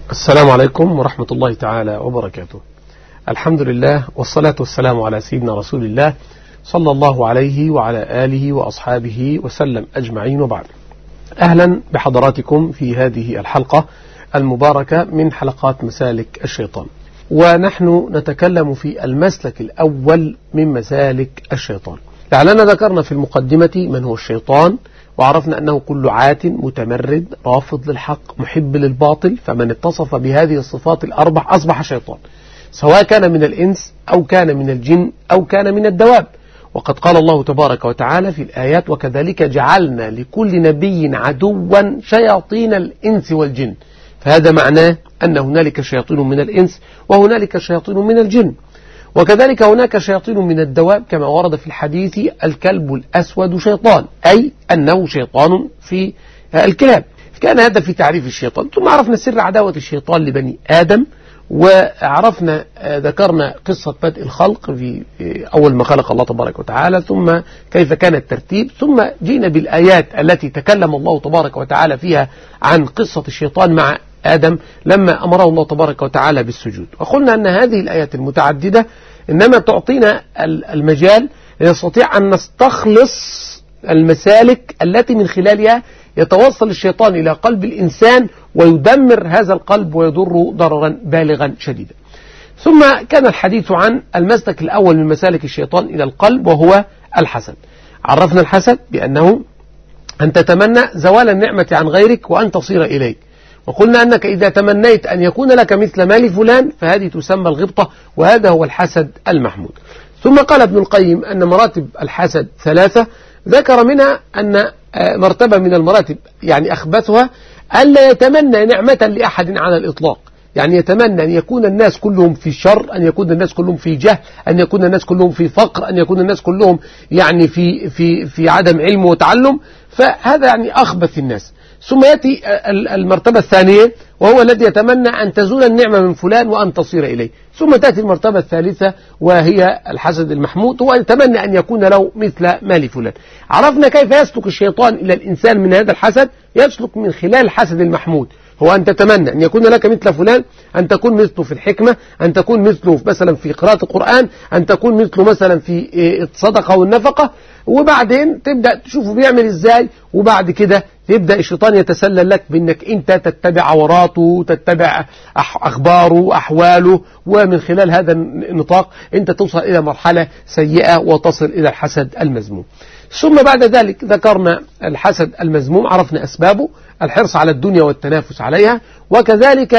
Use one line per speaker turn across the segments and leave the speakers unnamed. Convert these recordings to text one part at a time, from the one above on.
السلام عليكم ورحمة الله تعالى وبركاته الحمد لله والصلاة والسلام على سيدنا رسول الله صلى الله عليه وعلى آله وأصحابه وسلم أجمعين وبعد أهلا بحضراتكم في هذه الحلقة المباركة من حلقات مسالك الشيطان ونحن نتكلم في المسلك الأول من مسالك الشيطان لعلنا ذكرنا في المقدمة من هو الشيطان وعرفنا أنه كل عات متمرد رافض للحق محب للباطل فمن اتصف بهذه الصفات الأربع أصبح شيطان سواء كان من الإنس أو كان من الجن أو كان من الدواب وقد قال الله تبارك وتعالى في الآيات وكذلك جعلنا لكل نبي عدوا شياطين الإنس والجن فهذا معناه أن هنالك شياطين من الإنس وهنالك شياطين من الجن وكذلك هناك شياطين من الدواب كما ورد في الحديث الكلب الأسود شيطان أي أنه شيطان في الكلاب كان هذا في تعريف الشيطان ثم عرفنا سر عداوة الشيطان لبني آدم وعرفنا ذكرنا قصة بدء الخلق في أول ما خلق الله تبارك وتعالى ثم كيف كان الترتيب ثم جينا بالآيات التي تكلم الله تبارك وتعالى فيها عن قصة الشيطان مع آدم لما أمره الله تبارك وتعالى بالسجود وقلنا أن هذه الآيات المتعددة إنما تعطينا المجال لنستطيع أن نستخلص المسالك التي من خلالها يتوصل الشيطان إلى قلب الإنسان ويدمر هذا القلب ويضره ضررا بالغا شديدا ثم كان الحديث عن المسلك الأول من مسالك الشيطان إلى القلب وهو الحسد عرفنا الحسد بأنه أن تتمنى زوال النعمة عن غيرك وأن تصير إليك وقلنا أنك إذا تمنيت أن يكون لك مثل مال فلان فهذه تسمى الغبطة وهذا هو الحسد المحمود ثم قال ابن القيم أن مراتب الحسد ثلاثة ذكر منها أن مرتبة من المراتب يعني أخبثها ألا يتمنى نعمة لأحد على الإطلاق يعني يتمنى أن يكون الناس كلهم في شر أن يكون الناس كلهم في جهل أن يكون الناس كلهم في فقر أن يكون الناس كلهم يعني في في في عدم علم وتعلم فهذا يعني أخبث الناس ثم يأتي المرتبة الثانية وهو الذي يتمنى أن تزول النعمة من فلان وأن تصير إليه ثم تأتي المرتبة الثالثة وهي الحسد المحمود هو يتمنى أن يكون له مثل مال فلان عرفنا كيف يسلك الشيطان إلى الإنسان من هذا الحسد يسلك من خلال الحسد المحمود هو أن تتمنى أن يكون لك مثل فلان أن تكون مثله في الحكمة أن تكون مثله مثلا في قراءة القرآن أن تكون مثله مثلا في الصدقة والنفقة وبعدين تبدأ تشوفه بيعمل إزاي وبعد كده يبدأ الشيطان يتسلل لك بأنك أنت تتبع عوراته تتبع أخباره أحواله ومن خلال هذا النطاق أنت توصل إلى مرحلة سيئة وتصل إلى الحسد المذموم ثم بعد ذلك ذكرنا الحسد المذموم عرفنا أسبابه الحرص على الدنيا والتنافس عليها وكذلك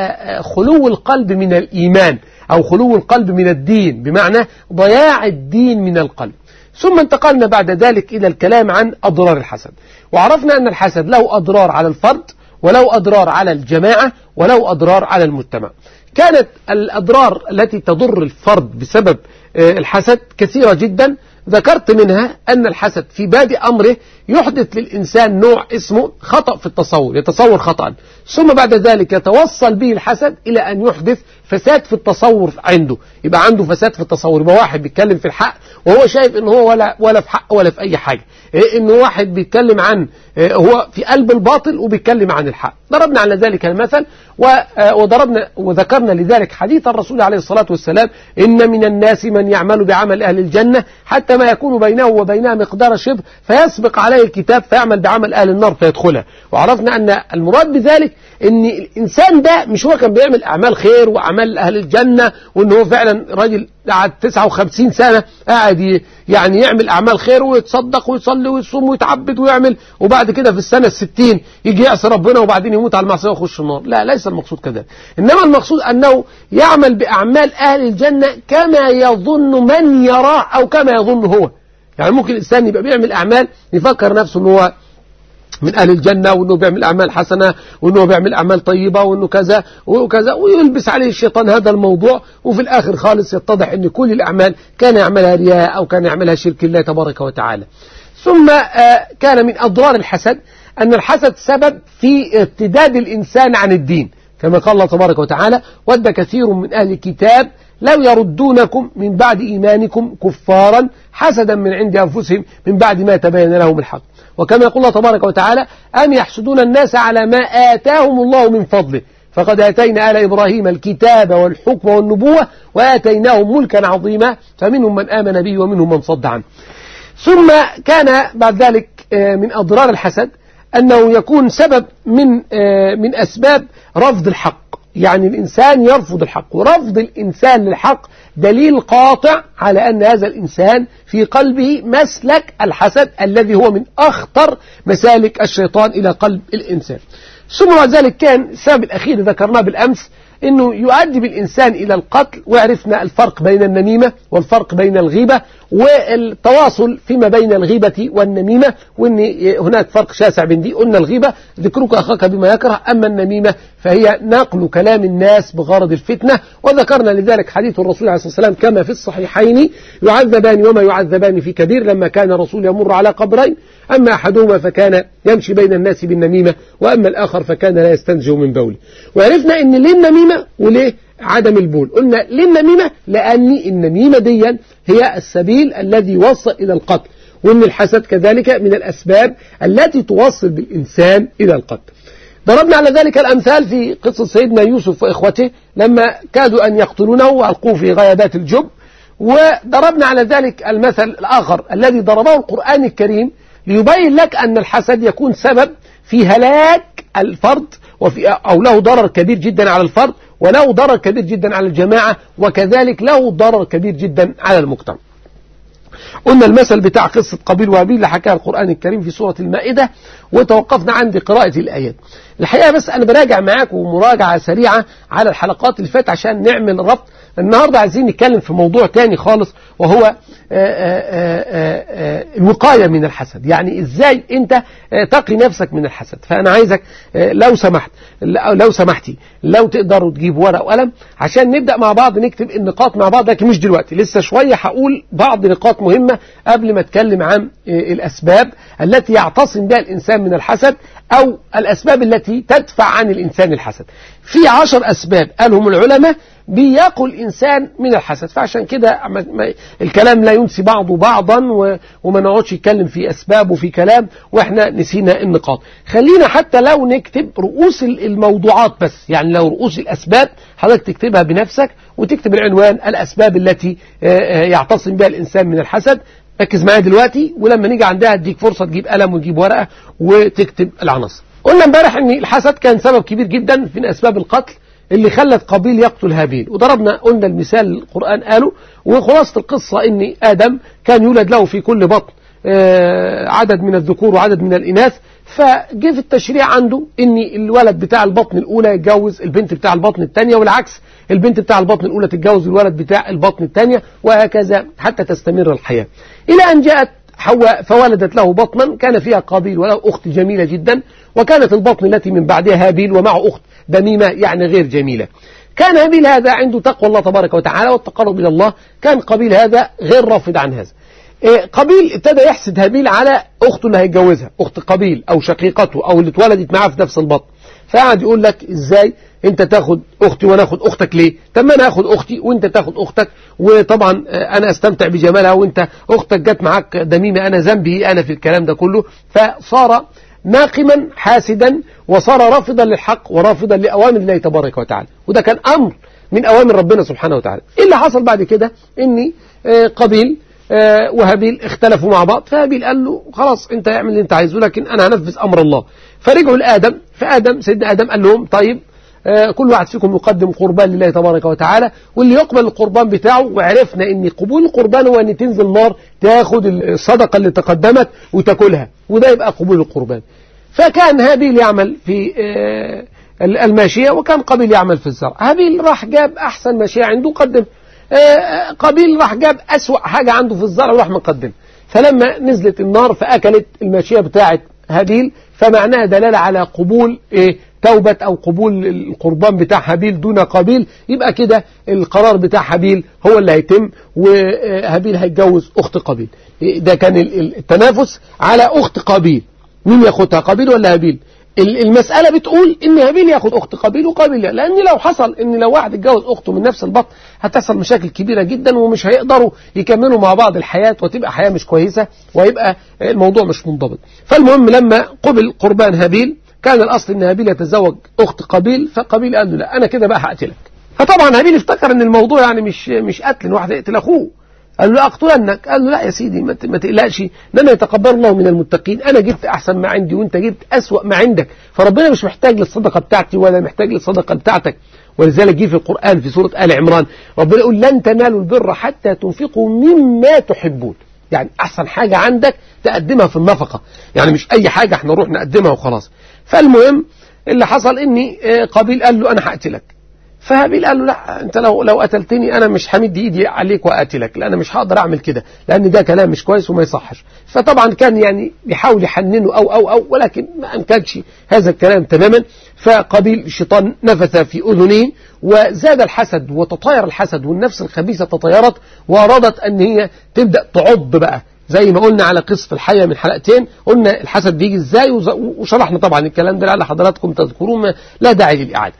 خلو القلب من الإيمان أو خلو القلب من الدين بمعنى ضياع الدين من القلب ثم انتقلنا بعد ذلك إلى الكلام عن أضرار الحسد وعرفنا أن الحسد له أضرار على الفرد وله أضرار على الجماعة وله أضرار على المجتمع كانت الأضرار التي تضر الفرد بسبب الحسد كثيرة جدا ذكرت منها أن الحسد في بادئ أمره يحدث للإنسان نوع اسمه خطأ في التصور يتصور خطأ ثم بعد ذلك يتوصل به الحسد إلى أن يحدث فساد في التصور عنده يبقى عنده فساد في التصور يبقى واحد بيتكلم في الحق وهو شايف ان هو ولا ولا في حق ولا في اي حاجه ان واحد بيتكلم عن هو في قلب الباطل وبيتكلم عن الحق ضربنا على ذلك المثل وضربنا وذكرنا لذلك حديث الرسول عليه الصلاه والسلام ان من الناس من يعمل بعمل اهل الجنه حتى ما يكون بينه وبينها مقدار شبر فيسبق عليه الكتاب فيعمل بعمل اهل النار فيدخلها وعرفنا ان المراد بذلك ان الانسان ده مش هو كان بيعمل اعمال خير واعمال اهل الجنه وان هو فعلا راجل قعد 59 سنه قاعد يعني يعمل اعمال خير ويتصدق ويصلي ويصوم ويتعبد ويعمل وبعد كده في السنه الستين يجي يعصي ربنا وبعدين يموت على المعصيه ويخش النار لا ليس المقصود كذلك انما المقصود انه يعمل باعمال اهل الجنه كما يظن من يراه او كما يظن هو يعني ممكن الانسان يبقى بيعمل اعمال يفكر نفسه ان هو من أهل الجنة وأنه بيعمل أعمال حسنة وأنه بيعمل أعمال طيبة وأنه كذا وكذا ويلبس عليه الشيطان هذا الموضوع وفي الآخر خالص يتضح أن كل الأعمال كان يعملها رياء أو كان يعملها شرك الله تبارك وتعالى ثم كان من أضرار الحسد أن الحسد سبب في ارتداد الإنسان عن الدين كما قال الله تبارك وتعالى ود كثير من أهل الكتاب لو يردونكم من بعد إيمانكم كفارا حسدا من عند أنفسهم من بعد ما تبين لهم الحق وكما يقول الله تبارك وتعالى أم يحسدون الناس على ما آتاهم الله من فضله فقد آتينا آل إبراهيم الكتاب والحكم والنبوة وآتيناهم ملكا عظيما فمنهم من آمن به ومنهم من صد عنه ثم كان بعد ذلك من أضرار الحسد أنه يكون سبب من من أسباب رفض الحق يعني الإنسان يرفض الحق ورفض الإنسان للحق دليل قاطع على أن هذا الإنسان في قلبه مسلك الحسد الذي هو من أخطر مسالك الشيطان إلى قلب الإنسان ثم بعد ذلك كان السبب الأخير ذكرناه بالأمس أنه يؤدي بالإنسان إلى القتل وعرفنا الفرق بين النميمة والفرق بين الغيبة والتواصل فيما بين الغيبة والنميمة وأن هناك فرق شاسع بين دي قلنا الغيبة ذكرك أخاك بما يكره أما النميمة فهي نقل كلام الناس بغرض الفتنة وذكرنا لذلك حديث الرسول عليه الصلاة والسلام كما في الصحيحين يعذبان وما يعذبان في كبير لما كان الرسول يمر على قبرين أما أحدهما فكان يمشي بين الناس بالنميمة وأما الآخر فكان لا يستنجه من بوله وعرفنا أن ليه النميمة وليه عدم البول قلنا ليه النميمة لأن النميمة دي هي السبيل الذي يوصل إلى القتل وأن الحسد كذلك من الأسباب التي توصل بالإنسان إلى القتل ضربنا على ذلك الأمثال في قصة سيدنا يوسف وإخوته لما كادوا أن يقتلونه وألقوه في غيابات الجب وضربنا على ذلك المثل الآخر الذي ضربه القرآن الكريم ليبين لك أن الحسد يكون سبب في هلاك الفرد وفي أو له ضرر كبير جدا على الفرد وله ضرر كبير جدا على الجماعة وكذلك له ضرر كبير جدا على المجتمع قلنا المثل بتاع قصة قبيل وهابيل اللي حكاها القرآن الكريم في سورة المائدة وتوقفنا عند قراءة الآيات الحقيقة بس أنا براجع معاكم مراجعة سريعة على الحلقات اللي فاتت عشان نعمل ربط النهاردة عايزين نتكلم في موضوع تاني خالص وهو آآ آآ الوقاية من الحسد يعني ازاي انت تقي نفسك من الحسد فانا عايزك لو سمحت لو سمحتي لو تقدروا تجيب ورقة وقلم عشان نبدأ مع بعض نكتب النقاط مع بعض لكن مش دلوقتي لسه شوية هقول بعض نقاط مهمة قبل ما اتكلم عن الاسباب التي يعتصم بها الانسان من الحسد او الاسباب التي تدفع عن الانسان الحسد في عشر اسباب قالهم العلماء بيقوا الإنسان من الحسد فعشان كده الكلام لا ينسي بعضه بعضا وما نقعدش يتكلم في أسباب وفي كلام وإحنا نسينا النقاط خلينا حتى لو نكتب رؤوس الموضوعات بس يعني لو رؤوس الأسباب حضرتك تكتبها بنفسك وتكتب العنوان الأسباب التي يعتصم بها الإنسان من الحسد ركز معايا دلوقتي ولما نيجي عندها اديك فرصة تجيب قلم وتجيب ورقة وتكتب العناصر قلنا امبارح ان الحسد كان سبب كبير جدا من اسباب القتل اللي خلت قابيل يقتل هابيل وضربنا قلنا المثال القرآن قاله وخلاصة القصة ان آدم كان يولد له في كل بطن عدد من الذكور وعدد من الإناث فجه في التشريع عنده ان الولد بتاع البطن الأولى يتجوز البنت بتاع البطن الثانية والعكس البنت بتاع البطن الأولى تتجوز الولد بتاع البطن الثانية وهكذا حتى تستمر الحياة إلى أن جاءت حواء فولدت له بطنا كان فيها قابيل وله أخت جميلة جدا وكانت البطن التي من بعدها هابيل ومعه أخت دميمة يعني غير جميلة كان هابيل هذا عنده تقوى الله تبارك وتعالى والتقرب إلى الله كان قبيل هذا غير رافض عن هذا قبيل ابتدى يحسد هابيل على أخته اللي هيتجوزها أخت قبيل أو شقيقته أو اللي اتولدت معاه في نفس البطن فقعد يقول لك ازاي انت تاخد اختي وانا اخد اختك ليه طب ما انا اخد اختي وانت تاخد اختك وطبعا انا استمتع بجمالها وانت اختك جت معاك دميمه انا ذنبي انا في الكلام ده كله فصار ناقما حاسدا وصار رافضا للحق ورافضا لأوامر الله تبارك وتعالى وده كان أمر من أوامر ربنا سبحانه وتعالى إيه اللي حصل بعد كده إني قبيل وهابيل اختلفوا مع بعض فهابيل قال له خلاص انت اعمل اللي انت عايزه لكن انا هنفذ امر الله فرجعوا لادم فادم سيدنا ادم قال لهم طيب كل واحد فيكم يقدم قربان لله تبارك وتعالى واللي يقبل القربان بتاعه وعرفنا ان قبول القربان هو ان تنزل نار تاخد الصدقة اللي تقدمت وتاكلها وده يبقى قبول القربان فكان هابيل يعمل في الماشية وكان قبيل يعمل في الزرع هابيل راح جاب أحسن ماشية عنده قدم قبيل راح جاب أسوأ حاجة عنده في الزرع وراح مقدم فلما نزلت النار فأكلت الماشية بتاعة هابيل فمعناها دلالة على قبول إيه توبة أو قبول القربان بتاع هابيل دون قابيل يبقى كده القرار بتاع هابيل هو اللي هيتم وهابيل هيتجوز أخت قابيل ده كان التنافس على أخت قابيل مين ياخدها قابيل ولا هابيل المسألة بتقول ان هابيل ياخد اخت قابيل وقابيل لا لان لو حصل ان لو واحد اتجوز اخته من نفس البطن هتحصل مشاكل كبيرة جدا ومش هيقدروا يكملوا مع بعض الحياة وتبقى حياة مش كويسة ويبقى الموضوع مش منضبط فالمهم لما قبل قربان هابيل كان الأصل أن هابيل يتزوج أخت قابيل فقابيل قال له لا أنا كده بقى هقتلك فطبعا هابيل افتكر أن الموضوع يعني مش مش قتل واحد يقتل أخوه قال له أقتلنك قال له لا يا سيدي ما تقلقش إنما يتقبل الله من المتقين أنا جبت أحسن ما عندي وأنت جبت أسوأ ما عندك فربنا مش محتاج للصدقة بتاعتي ولا محتاج للصدقة بتاعتك ولذلك جه في القرآن في سورة آل عمران ربنا يقول لن تنالوا البر حتى تنفقوا مما تحبون يعني أحسن حاجة عندك تقدمها في النفقة يعني مش أي حاجة احنا نروح نقدمها وخلاص فالمهم اللي حصل إني قابيل قال له أنا هقتلك فهابيل قال له لا انت لو لو قتلتني انا مش همد ايدي عليك واقتلك لان مش هقدر اعمل كده لان ده كلام مش كويس وما يصحش فطبعا كان يعني بيحاول يحننه او او او ولكن ما امكنش هذا الكلام تماما فقابيل الشيطان نفث في اذنه وزاد الحسد وتطاير الحسد والنفس الخبيثه تطايرت وارادت ان هي تبدا تعض بقى زي ما قلنا على قصة الحية من حلقتين قلنا الحسد بيجي ازاي وشرحنا طبعا الكلام ده لعل حضراتكم تذكروه لا داعي للإعادة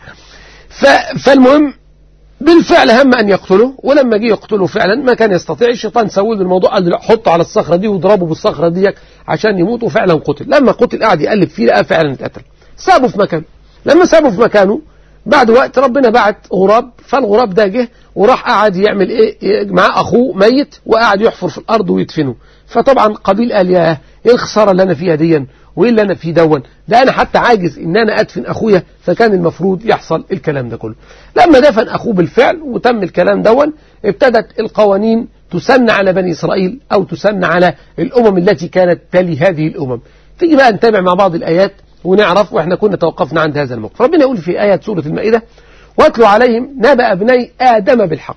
فالمهم بالفعل هم أن يقتله ولما جه يقتله فعلا ما كان يستطيع الشيطان سوي له الموضوع قال له حطه على الصخرة دي واضربه بالصخرة دي عشان يموت وفعلا قتل لما قتل قعد يقلب فيه لقى فعلا اتقتل سابه في مكانه لما سابه في مكانه بعد وقت ربنا بعت غراب فالغراب ده جه وراح قعد يعمل ايه مع اخوه ميت وقعد يحفر في الارض ويدفنه فطبعا قبيل قال يا ايه الخساره اللي انا فيها دي وايه اللي انا فيه دون ده انا حتى عاجز ان انا ادفن اخويا فكان المفروض يحصل الكلام ده كله لما دفن اخوه بالفعل وتم الكلام دون ابتدت القوانين تسن على بني اسرائيل او تسن على الامم التي كانت تلي هذه الامم تيجي بقى نتابع مع بعض الايات ونعرف واحنا كنا توقفنا عند هذا الموقف ربنا يقول في آية سورة المائدة واتلوا عليهم نبأ ابني آدم بالحق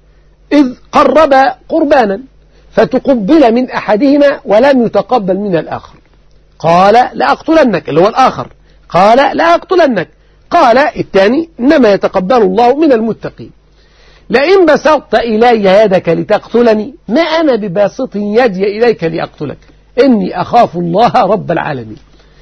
إذ قربا قربانا فتقبل من أحدهما ولم يتقبل من الآخر قال لأقتلنك اللي هو الآخر قال لأقتلنك قال الثاني إنما يتقبل الله من المتقين لئن بسطت إلي يدك لتقتلني ما أنا بباسط يدي إليك لأقتلك إني أخاف الله رب العالمين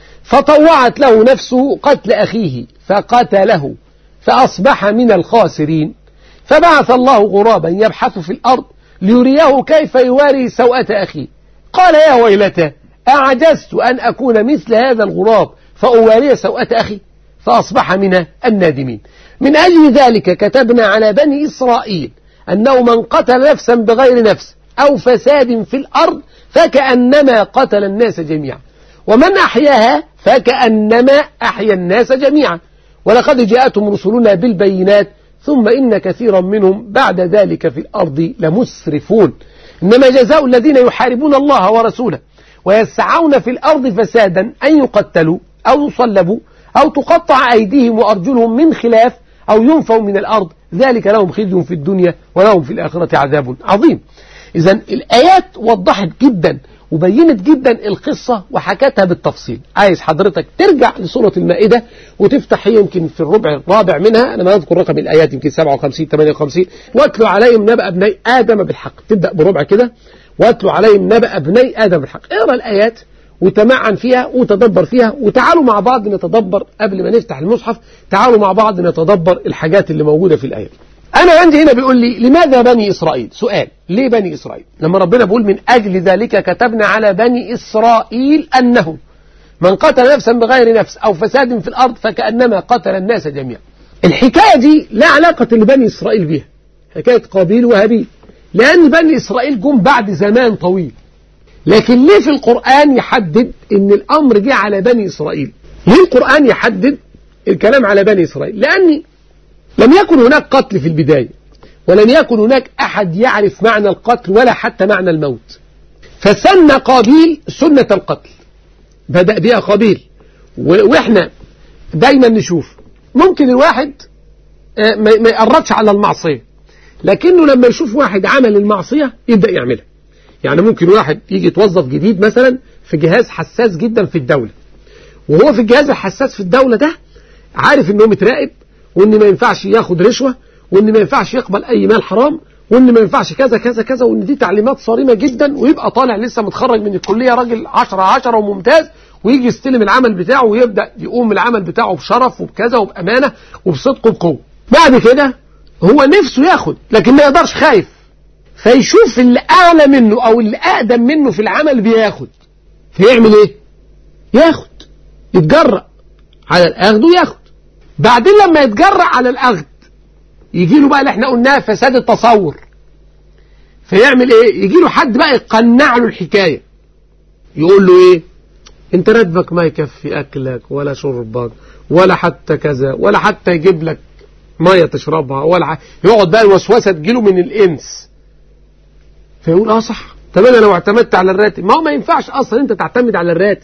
فطوعت له نفسه قتل أخيه فقتله فأصبح من الخاسرين فبعث الله غرابا يبحث في الأرض ليريه كيف يواري سوءة أخيه قال يا ويلتى أعجزت أن أكون مثل هذا الغراب فأواري سوءة أخي فأصبح من النادمين من أجل ذلك كتبنا على بني إسرائيل أنه من قتل نفسا بغير نفس أو فساد في الأرض فكأنما قتل الناس جميعا ومن أحياها فكأنما أحيا الناس جميعا ولقد جاءتهم رسلنا بالبينات ثم إن كثيرا منهم بعد ذلك في الأرض لمسرفون إنما جزاء الذين يحاربون الله ورسوله ويسعون في الأرض فسادا أن يقتلوا أو يصلبوا أو تقطع أيديهم وأرجلهم من خلاف أو ينفوا من الأرض ذلك لهم خزي في الدنيا ولهم في الآخرة عذاب عظيم إذا الآيات وضحت جدا وبينت جدا القصة وحكتها بالتفصيل عايز حضرتك ترجع لسورة المائدة وتفتح هي يمكن في الربع الرابع منها أنا ما أذكر رقم الآيات يمكن 57 58 واتلوا عليهم نبأ ابني آدم بالحق تبدأ بربع كده واتلوا عليهم نبأ ابني آدم بالحق اقرأ الآيات وتمعن فيها وتدبر فيها وتعالوا مع بعض نتدبر قبل ما نفتح المصحف تعالوا مع بعض نتدبر الحاجات اللي موجودة في الآيات أنا عندي هنا بيقول لي لماذا بني إسرائيل سؤال ليه بني إسرائيل لما ربنا بيقول من أجل ذلك كتبنا على بني إسرائيل أنه من قتل نفسا بغير نفس أو فساد في الأرض فكأنما قتل الناس جميعا الحكاية دي لا علاقة لبني إسرائيل بها حكاية قابيل وهابيل لأن بني إسرائيل جم بعد زمان طويل لكن ليه في القرآن يحدد أن الأمر جه على بني إسرائيل ليه القرآن يحدد الكلام على بني إسرائيل لأن لم يكن هناك قتل في البداية ولم يكن هناك أحد يعرف معنى القتل ولا حتى معنى الموت فسن قابيل سنة القتل بدأ بها قابيل وإحنا دايما نشوف ممكن الواحد ما يقربش على المعصية لكنه لما يشوف واحد عمل المعصية يبدأ يعملها يعني ممكن واحد يجي يتوظف جديد مثلا في جهاز حساس جدا في الدولة وهو في الجهاز الحساس في الدولة ده عارف انه متراقب وان ما ينفعش ياخد رشوة وان ما ينفعش يقبل اي مال حرام وان ما ينفعش كذا كذا كذا وان دي تعليمات صارمة جدا ويبقى طالع لسه متخرج من الكلية راجل 10 10 وممتاز ويجي يستلم العمل بتاعه ويبدأ يقوم العمل بتاعه بشرف وبكذا وبأمانة وبصدق وبقوة بعد كده هو نفسه ياخد لكن ما يقدرش خايف فيشوف اللي أعلى منه أو اللي أقدم منه في العمل بياخد فيعمل إيه؟ ياخد يتجرأ على الأخذ وياخد بعدين لما يتجرأ على الأخذ يجي له بقى اللي احنا قلناه فساد التصور فيعمل ايه يجي له حد بقى يقنع له الحكاية يقول له ايه انت راتبك ما يكفي اكلك ولا شربك ولا حتى كذا ولا حتى يجيب لك ميه تشربها ولا ح... يقعد بقى الوسوسه تجيله من الانس فيقول اه صح طب انا لو اعتمدت على الراتب ما هو ما ينفعش اصلا انت تعتمد على الراتب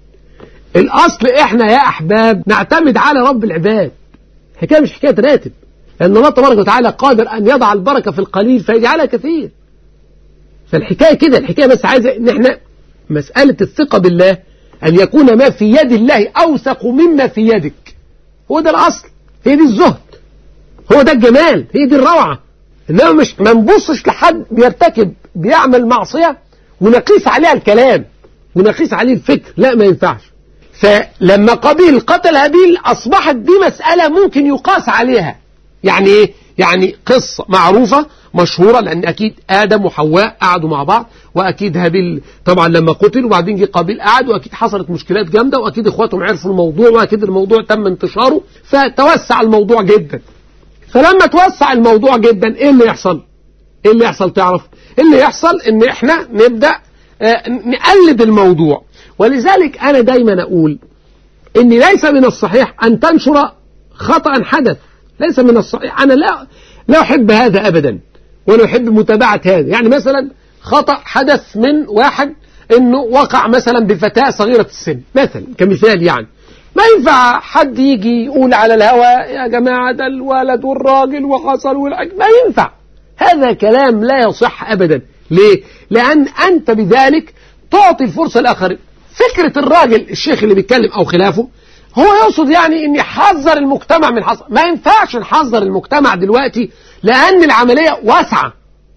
الاصل احنا يا احباب نعتمد على رب العباد حكايه مش حكايه راتب لان الله تبارك وتعالى قادر ان يضع البركه في القليل فيجعلها كثير فالحكايه كده الحكايه بس عايزه ان احنا مساله الثقه بالله ان يكون ما في يد الله اوثق مما في يدك هو ده الاصل هي دي الزهد هو ده الجمال هي دي الروعه انما مش ما نبصش لحد بيرتكب بيعمل معصيه ونقيس عليها الكلام ونقيس عليه الفكر لا ما ينفعش فلما قابيل قتل هابيل أصبحت دي مسألة ممكن يقاس عليها يعني إيه؟ يعني قصة معروفة مشهورة لأن أكيد آدم وحواء قعدوا مع بعض وأكيد هابيل طبعا لما قتل وبعدين جه قابيل قعد وأكيد حصلت مشكلات جامدة وأكيد إخواتهم عرفوا الموضوع وأكيد الموضوع تم انتشاره فتوسع الموضوع جدا فلما توسع الموضوع جدا إيه اللي يحصل؟ إيه اللي يحصل تعرف؟ اللي يحصل إن إحنا نبدأ آه نقلد الموضوع ولذلك أنا دايما أقول إن ليس من الصحيح أن تنشر خطأ حدث ليس من الصحيح أنا لا لا أحب هذا أبدا ولا أحب متابعة هذا يعني مثلا خطأ حدث من واحد إنه وقع مثلا بفتاة صغيرة السن مثلا كمثال يعني ما ينفع حد يجي يقول على الهواء يا جماعة ده الولد والراجل وحصل والعج ما ينفع هذا كلام لا يصح أبدا ليه؟ لأن أنت بذلك تعطي الفرصة للآخرين فكرة الراجل الشيخ اللي بيتكلم أو خلافه هو يقصد يعني ان يحذر المجتمع من حصر ما ينفعش نحذر المجتمع دلوقتي لأن العملية واسعة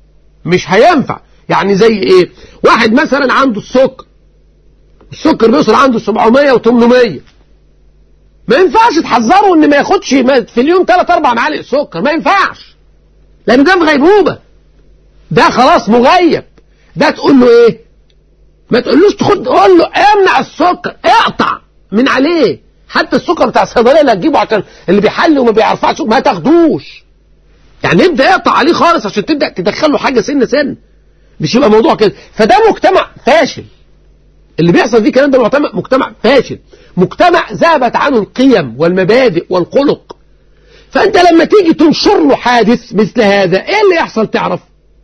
مش هينفع يعني زي ايه واحد مثلا عنده السكر السكر بيوصل عنده 700 و800 ما ينفعش تحذره ان ما ياخدش في اليوم 3 4 معالق سكر ما ينفعش لان ده غيبوبه ده خلاص مغيب ده تقول له ايه ما تقولوش تخد قول له امنع السكر اقطع من عليه حتى السكر بتاع الصيدليه اللي هتجيبه عشان اللي بيحل وما بيعرفش ما تاخدوش يعني ابدا اقطع عليه خالص عشان تبدا تدخل له حاجه سن سن مش يبقى موضوع كده فده مجتمع فاشل اللي بيحصل فيه كلام ده مجتمع مجتمع فاشل مجتمع ذهبت عنه القيم والمبادئ والخلق فانت لما تيجي تنشر له حادث مثل هذا ايه اللي يحصل تعرف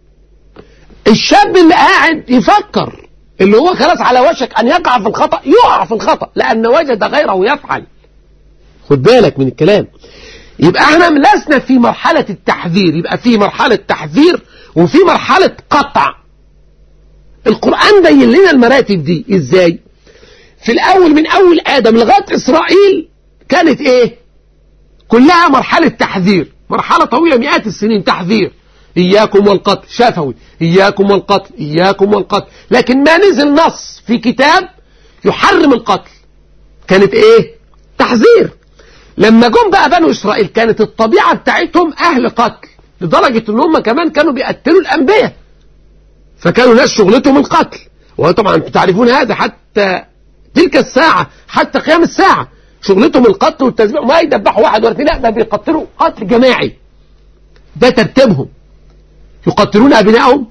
الشاب اللي قاعد يفكر اللي هو خلاص على وشك أن يقع في الخطأ يقع في الخطأ لأن وجد غيره يفعل خد بالك من الكلام يبقى احنا لسنا في مرحلة التحذير يبقى في مرحلة تحذير وفي مرحلة قطع القرآن بين لنا المراتب دي ازاي في الأول من أول آدم لغاية إسرائيل كانت إيه كلها مرحلة تحذير مرحلة طويلة مئات السنين تحذير إياكم والقتل شفوي إياكم والقتل إياكم والقتل لكن ما نزل نص في كتاب يحرم القتل كانت إيه تحذير لما جم بقى بنو إسرائيل كانت الطبيعة بتاعتهم أهل قتل لدرجة إن هم كمان كانوا بيقتلوا الأنبياء فكانوا ناس شغلتهم القتل وطبعا انتم تعرفون هذا حتى تلك الساعة حتى قيام الساعة شغلتهم القتل والتذبيح ما يدبحوا واحد ولا اثنين لا ده بيقتلوا قتل جماعي ده ترتيبهم يقتلون أبنائهم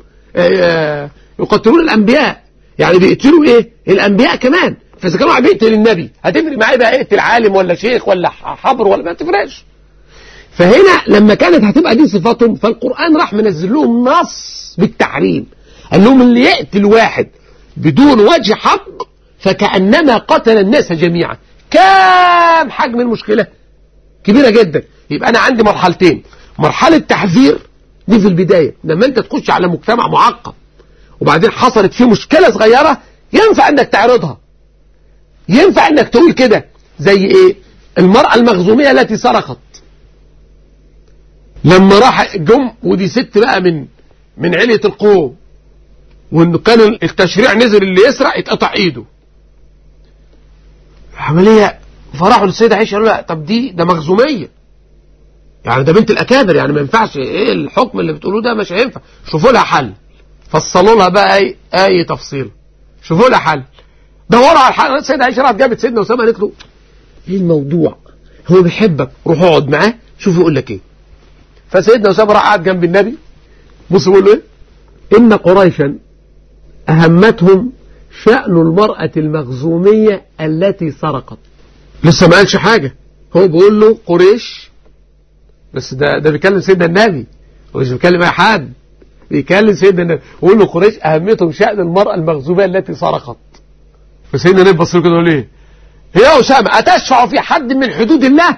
يقتلون الأنبياء يعني بيقتلوا إيه الأنبياء كمان فإذا كانوا بيقتل النبي هتفرق معاه بقى يقتل عالم ولا شيخ ولا حبر ولا ما تفرقش فهنا لما كانت هتبقى دي صفاتهم فالقرآن راح منزل لهم نص بالتحريم قال لهم اللي يقتل واحد بدون وجه حق فكأنما قتل الناس جميعا كام حجم المشكلة كبيرة جدا يبقى أنا عندي مرحلتين مرحلة تحذير دي في البداية لما انت تخش على مجتمع معقد وبعدين حصلت فيه مشكلة صغيرة ينفع انك تعرضها ينفع انك تقول كده زي ايه المرأة المخزومية التي سرقت لما راح جم ودي ست بقى من من علية القوم وانه كان التشريع نزل اللي يسرق يتقطع ايده عملية فراحوا للسيدة عائشة قالوا لا طب دي ده مخزومية يعني ده بنت الأكابر يعني ما ينفعش إيه الحكم اللي بتقولوه ده مش هينفع شوفوا لها حل فصلوا لها بقى أي, أي تفصيل شوفوا لها حل دوروا على الحل السيدة عائشة راحت جابت سيدنا أسامة قالت له ايه الموضوع هو بيحبك روح اقعد معاه شوف يقول لك ايه فسيدنا أسامة راح قاعد جنب النبي بص بيقول له ايه إن قريشا أهمتهم شأن المرأة المخزومية التي سرقت لسه ما قالش حاجة هو بيقول له قريش بس ده ده بيكلم سيدنا النبي هو مش بيكلم أي حد بيكلم سيدنا النبي بيقول له قريش أهمتهم شأن المرأة المخزومية التي سرقت فسيدنا النبي بص له كده يقول ايه يا أسامة أتشفع في حد من حدود الله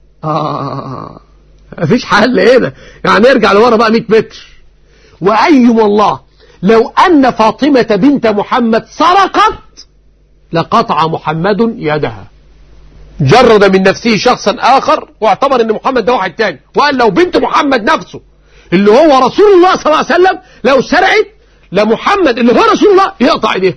آه مفيش حل هنا يعني نرجع لورا بقى 100 متر وأي والله لو أن فاطمة بنت محمد سرقت لقطع محمد يدها جرد من نفسه شخصا آخر واعتبر أن محمد ده واحد تاني وقال لو بنت محمد نفسه اللي هو رسول الله صلى الله عليه وسلم لو سرقت لمحمد اللي هو رسول الله يقطع ايديه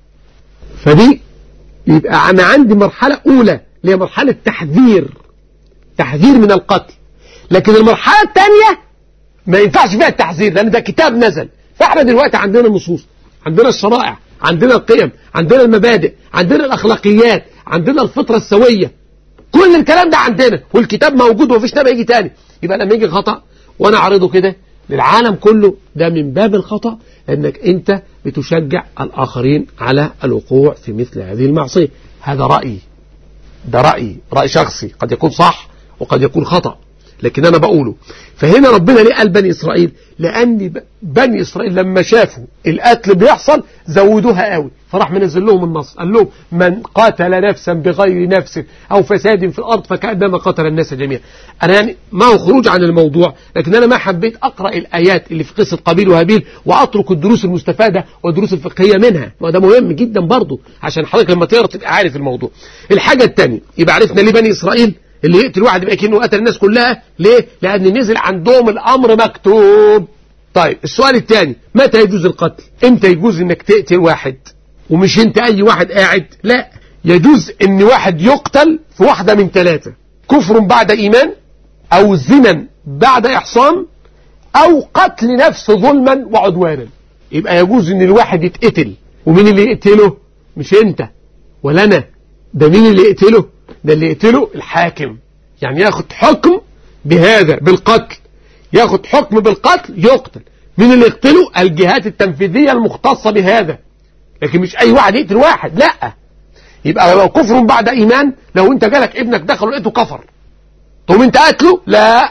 فدي يبقى أنا عندي مرحلة أولى اللي هي مرحلة تحذير تحذير من القتل لكن المرحلة الثانية ما ينفعش فيها التحذير لأن ده كتاب نزل فاحنا دلوقتي عندنا النصوص عندنا الشرائع عندنا القيم عندنا المبادئ عندنا الأخلاقيات عندنا الفطرة السوية كل الكلام ده عندنا والكتاب موجود ومفيش نبي يجي تاني يبقى لما يجي خطأ وانا اعرضه كده للعالم كله ده من باب الخطأ انك انت بتشجع الاخرين على الوقوع في مثل هذه المعصية هذا رأيي ده رأيي رأي شخصي قد يكون صح وقد يكون خطأ لكن أنا بقوله فهنا ربنا ليه قال بني إسرائيل لأن بني إسرائيل لما شافوا القتل بيحصل زودوها قوي فراح منزل لهم النص قال لهم من قاتل نفسا بغير نفس أو فساد في الأرض فكأنما قتل الناس جميعا أنا يعني ما هو خروج عن الموضوع لكن أنا ما حبيت أقرأ الآيات اللي في قصة قابيل وهابيل وأترك الدروس المستفادة والدروس الفقهية منها وده مهم جدا برضه عشان حضرتك لما تقرأ تبقى عارف الموضوع الحاجة الثانية يبقى عرفنا ليه بني إسرائيل اللي يقتل واحد يبقى كأنه قتل الناس كلها ليه؟ لأن نزل عندهم الأمر مكتوب طيب السؤال الثاني متى يجوز القتل امتى يجوز انك تقتل واحد ومش انت اي واحد قاعد لا يجوز ان واحد يقتل في واحدة من ثلاثة كفر بعد ايمان او زنا بعد احصان او قتل نفس ظلما وعدوانا يبقى يجوز ان الواحد يتقتل ومين اللي يقتله مش انت ولا انا ده مين اللي يقتله ده اللي يقتله الحاكم يعني ياخد حكم بهذا بالقتل ياخد حكم بالقتل يقتل مين اللي يقتله الجهات التنفيذية المختصة بهذا لكن مش اي واحد يقتل واحد لا يبقى لو كفر بعد ايمان لو انت جالك ابنك دخل ولقيته كفر تقوم انت قتله لا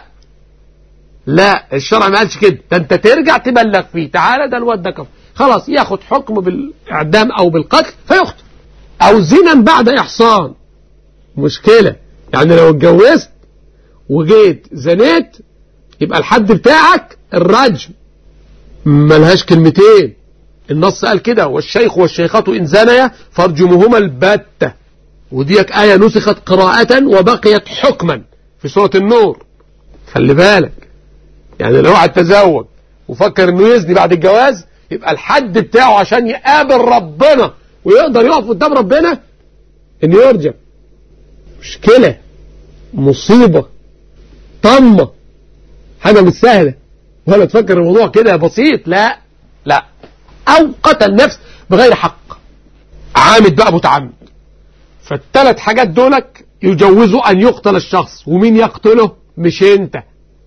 لا الشرع ما قالش كده ده انت ترجع تبلغ فيه تعالى ده الواد ده كفر خلاص ياخد حكم بالاعدام او بالقتل فيقتل او زنا بعد احصان مشكلة يعني لو اتجوزت وجيت زنيت يبقى الحد بتاعك الرجم ملهاش كلمتين النص قال كده والشيخ والشيخة إن زنيا فارجمهما البتة وديك آية نسخت قراءة وبقيت حكما في سورة النور خلي بالك يعني لو واحد تزوج وفكر انه يزني بعد الجواز يبقى الحد بتاعه عشان يقابل ربنا ويقدر يقف قدام ربنا انه يرجم مشكلة مصيبة طمة حاجة مش سهلة ولا تفكر الموضوع كده بسيط لا لا او قتل نفس بغير حق عامد بقى متعمد فالثلاث حاجات دولك يجوزوا ان يقتل الشخص ومين يقتله مش انت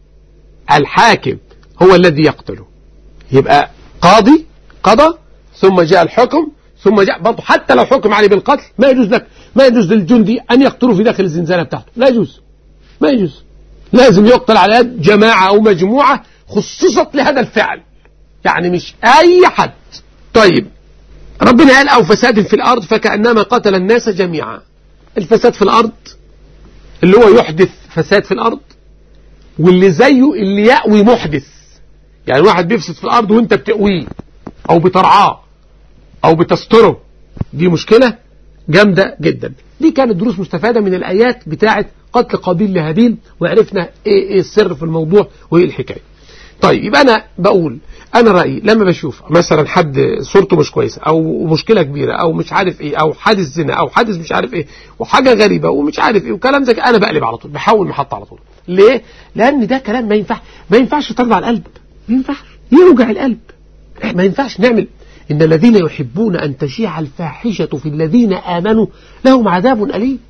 الحاكم هو الذي يقتله يبقى قاضي قضى ثم جاء الحكم ثم جاء برضه حتى لو حكم عليه بالقتل ما يجوز لك ما يجوز للجندي أن يقتلوا في داخل الزنزانة بتاعته لا يجوز ما يجوز لازم يقتل على يد جماعة أو مجموعة خصصت لهذا الفعل يعني مش أي حد طيب ربنا قال أو فساد في الأرض فكأنما قتل الناس جميعا الفساد في الأرض اللي هو يحدث فساد في الأرض واللي زيه اللي يأوي محدث يعني واحد بيفسد في الأرض وانت بتأويه أو بترعاه أو بتستره دي مشكلة جامدة جدا دي كانت دروس مستفادة من الآيات بتاعة قتل قابيل لهابيل وعرفنا إيه, إيه السر في الموضوع وإيه الحكاية طيب يبقى أنا بقول أنا رأيي لما بشوف مثلا حد صورته مش كويسة أو مشكلة كبيرة أو مش عارف إيه أو حادث زنا أو حادث مش عارف إيه وحاجة غريبة ومش عارف إيه وكلام زي أنا بقلب على طول بحاول محط على طول ليه؟ لأن ده كلام ما ينفع ما ينفعش يطلع على القلب ما ينفعش يوجع القلب ما ينفعش نعمل إن الذين يحبون أن تشيع الفاحشة في الذين آمنوا لهم عذاب أليم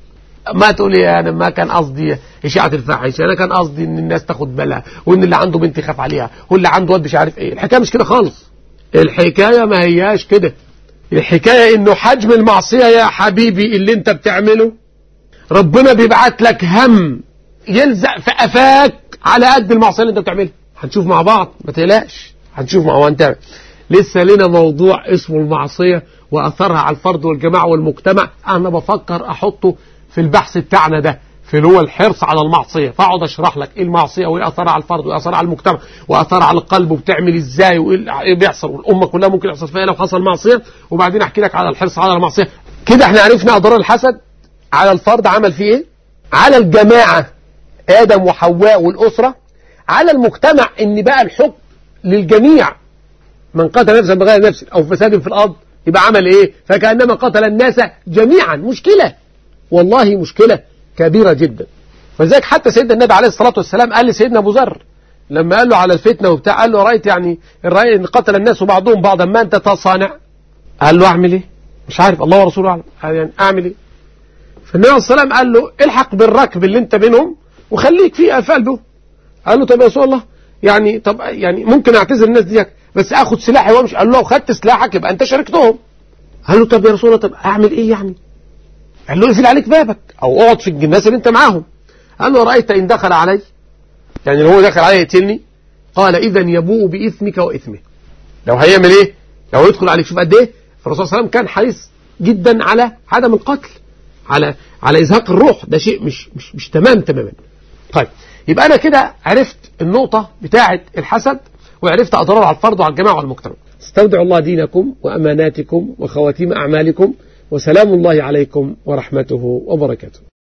ما تقول يا انا ما كان قصدي اشاعه الفاحشه انا كان قصدي ان الناس تاخد بالها وان اللي عنده بنت يخاف عليها واللي عنده واد مش عارف ايه الحكايه مش كده خالص الحكايه ما هياش كده الحكايه انه حجم المعصيه يا حبيبي اللي انت بتعمله ربنا بيبعت لك هم يلزق في قفاك على قد المعصيه اللي انت بتعملها هنشوف مع بعض ما تقلقش هنشوف مع بعض لسه لنا موضوع اسمه المعصيه واثرها على الفرد والجماعه والمجتمع انا بفكر احطه في البحث بتاعنا ده في اللي هو الحرص على المعصيه فاقعد اشرح لك ايه المعصيه وايه اثرها على الفرد وايه اثرها على المجتمع واثرها على القلب وبتعمل ازاي وايه اللي بيحصل والامه كلها ممكن يحصل فيها لو حصل معصيه وبعدين احكي لك على الحرص على المعصيه كده احنا عرفنا اضرار الحسد على الفرد عمل فيه ايه على الجماعه ادم وحواء والاسره على المجتمع ان بقى الحكم للجميع من قتل نفسا بغير نفس او فساد في الارض يبقى عمل ايه فكانما قتل الناس جميعا مشكله والله مشكله كبيره جدا فلذلك حتى سيدنا النبي عليه الصلاه والسلام قال لسيدنا ابو ذر لما قال له على الفتنه وبتاع قال له رايت يعني رايت ان قتل الناس بعضهم بعضا ما انت تصانع قال له اعمل ايه مش عارف الله ورسوله اعلم يعني اعمل ايه فالنبي عليه الصلاه والسلام قال له الحق بالركب اللي انت منهم وخليك في قلبه قال له طب يا رسول الله يعني طب يعني ممكن اعتذر الناس ديك بس اخد سلاحي وامشي قال له لو خدت سلاحك يبقى انت شاركتهم قال له طب يا رسول الله طب اعمل ايه يعني قال له اقفل عليك بابك او اقعد في الناس اللي انت معاهم قال له رايت ان دخل علي يعني لو هو دخل علي يقتلني قال اذا يبوء باثمك واثمه لو هيعمل ايه لو يدخل عليك شوف قد ايه فالرسول صلى الله عليه وسلم كان حريص جدا على عدم القتل على على ازهاق الروح ده شيء مش مش مش تمام تماما طيب يبقى انا كده عرفت النقطه بتاعه الحسد وعرفت اضرار على الفرد وعلى الجماعه والمجتمع استودع الله دينكم واماناتكم وخواتيم اعمالكم وسلام الله عليكم ورحمته وبركاته